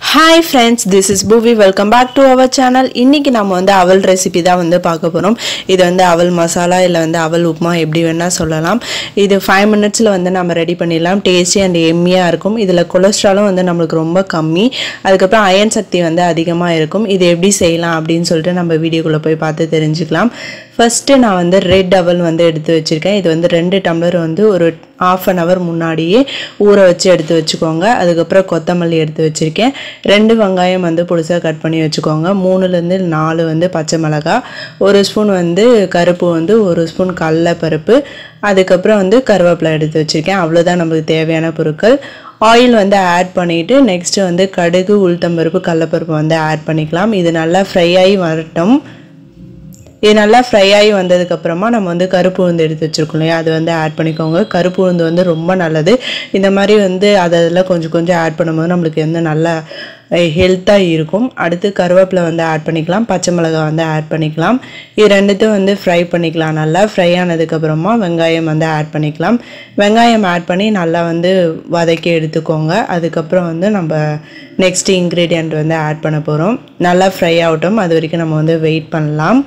hi friends this is Poovi welcome back to our channel இன்னைக்கு நம்ம வந்து அவல் ரெசிபி தான் வந்து பார்க்க போகிறோம் இது வந்து அவல் மசாலா இல்லை வந்து அவல் உப்புமா எப்படி வேணால் சொல்லலாம் இது ஃபைவ் மினிட்ஸில் வந்து நம்ம ரெடி பண்ணிடலாம் டேஸ்டி அண்ட் எம்மியாக இருக்கும் இதில் கொலஸ்ட்ராலும் வந்து நம்மளுக்கு ரொம்ப கம்மி அதுக்கப்புறம் அயன் சக்தி வந்து அதிகமாக இருக்கும் இது எப்படி செய்யலாம் அப்படின்னு சொல்லிட்டு நம்ம வீடியோக்குள்ளே போய் பார்த்து தெரிஞ்சுக்கலாம் ஃபஸ்ட்டு நான் வந்து ரெட் அவல் வந்து எடுத்து வச்சுருக்கேன் இது வந்து ரெண்டு டம்ளர் வந்து ஒரு ஆஃப் அன் ஹவர் முன்னாடியே ஊற வச்சு எடுத்து வச்சுக்கோங்க அதுக்கப்புறம் கொத்தமல்லி எடுத்து வச்சுருக்கேன் ரெண்டு வெங்காயம் வந்து புதுசாக கட் பண்ணி வச்சுக்கோங்க மூணுலேருந்து நாலு வந்து பச்சை மிளகாய் ஒரு ஸ்பூன் வந்து கருப்பு வந்து ஒரு ஸ்பூன் கடலைப்பருப்பு அதுக்கப்புறம் வந்து கருவேப்பிலை எடுத்து வச்சுருக்கேன் அவ்வளோதான் நமக்கு தேவையான பொருட்கள் ஆயில் வந்து ஆட் பண்ணிவிட்டு நெக்ஸ்ட்டு வந்து கடுகு உளுத்தம்பருப்பு கடலப்பருப்பு வந்து ஆட் பண்ணிக்கலாம் இது நல்லா ஃப்ரை ஆகி வரட்டும் இது நல்லா ஃப்ரை ஆகி வந்ததுக்கப்புறமா நம்ம வந்து கருப்பு உளுந்து எடுத்து வச்சுருக்கோம் இல்லையா அது வந்து ஆட் பண்ணிக்கோங்க கருப்பு உளுந்து வந்து ரொம்ப நல்லது இந்த மாதிரி வந்து அதில் கொஞ்சம் கொஞ்சம் ஆட் பண்ணும்போது நம்மளுக்கு வந்து நல்லா ஹெல்த்தாக இருக்கும் அடுத்து கருவேப்பிலை வந்து ஆட் பண்ணிக்கலாம் பச்சை மிளகாய் வந்து ஆட் பண்ணிக்கலாம் இது ரெண்டுத்தையும் வந்து ஃப்ரை பண்ணிக்கலாம் நல்லா ஃப்ரை ஆனதுக்கப்புறமா வெங்காயம் வந்து ஆட் பண்ணிக்கலாம் வெங்காயம் ஆட் பண்ணி நல்லா வந்து வதக்கி எடுத்துக்கோங்க அதுக்கப்புறம் வந்து நம்ம நெக்ஸ்ட் இன்க்ரீடியண்ட் வந்து ஆட் பண்ண போகிறோம் நல்லா ஃப்ரை ஆகட்டும் அது வரைக்கும் நம்ம வந்து வெயிட் பண்ணலாம்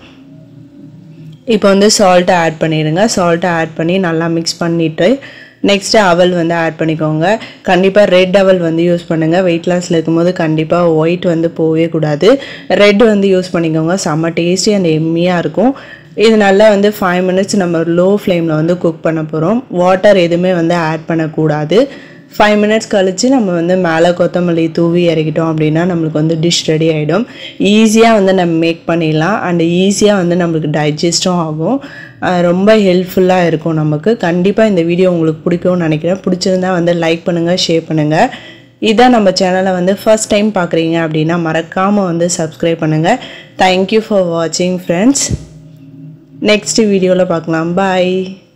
இப்போ வந்து சால்ட்டை ஆட் பண்ணிடுங்க சால்ட்டை ஆட் பண்ணி நல்லா மிக்ஸ் பண்ணிவிட்டு நெக்ஸ்ட்டு அவல் வந்து ஆட் பண்ணிக்கோங்க கண்டிப்பாக ரெட் அவல் வந்து யூஸ் பண்ணுங்கள் வெயிட் லாஸில் இருக்கும்போது கண்டிப்பாக ஒயிட் வந்து போகவே கூடாது ரெட் வந்து யூஸ் பண்ணிக்கோங்க செம்ம டேஸ்டி அண்ட் எம்மியாக இருக்கும் இது நல்லா வந்து ஃபைவ் மினிட்ஸ் நம்ம லோ ஃப்ளேமில் வந்து குக் பண்ண போகிறோம் வாட்டர் எதுவுமே வந்து ஆட் பண்ணக்கூடாது ஃபைவ் மினிட்ஸ் கழித்து நம்ம வந்து மேலே கொத்தமல்லி தூவி இறக்கிட்டோம் அப்படின்னா நம்மளுக்கு வந்து டிஷ் ரெடி ஆகிடும் ஈஸியாக வந்து நம்ம மேக் பண்ணிடலாம் அண்ட் ஈஸியாக வந்து நம்மளுக்கு டைஜஸ்ட்டும் ஆகும் ரொம்ப ஹெல்ப்ஃபுல்லாக இருக்கும் நமக்கு கண்டிப்பாக இந்த வீடியோ உங்களுக்கு பிடிக்கும்னு நினைக்கிறேன் பிடிச்சிருந்தா வந்து லைக் பண்ணுங்கள் ஷேர் பண்ணுங்கள் இதான் நம்ம சேனலை வந்து ஃபஸ்ட் டைம் பார்க்குறீங்க அப்படின்னா மறக்காமல் வந்து சப்ஸ்கிரைப் பண்ணுங்கள் தேங்க்யூ ஃபார் வாட்சிங் ஃப்ரெண்ட்ஸ் நெக்ஸ்ட் வீடியோவில் பார்க்கலாம் பாய்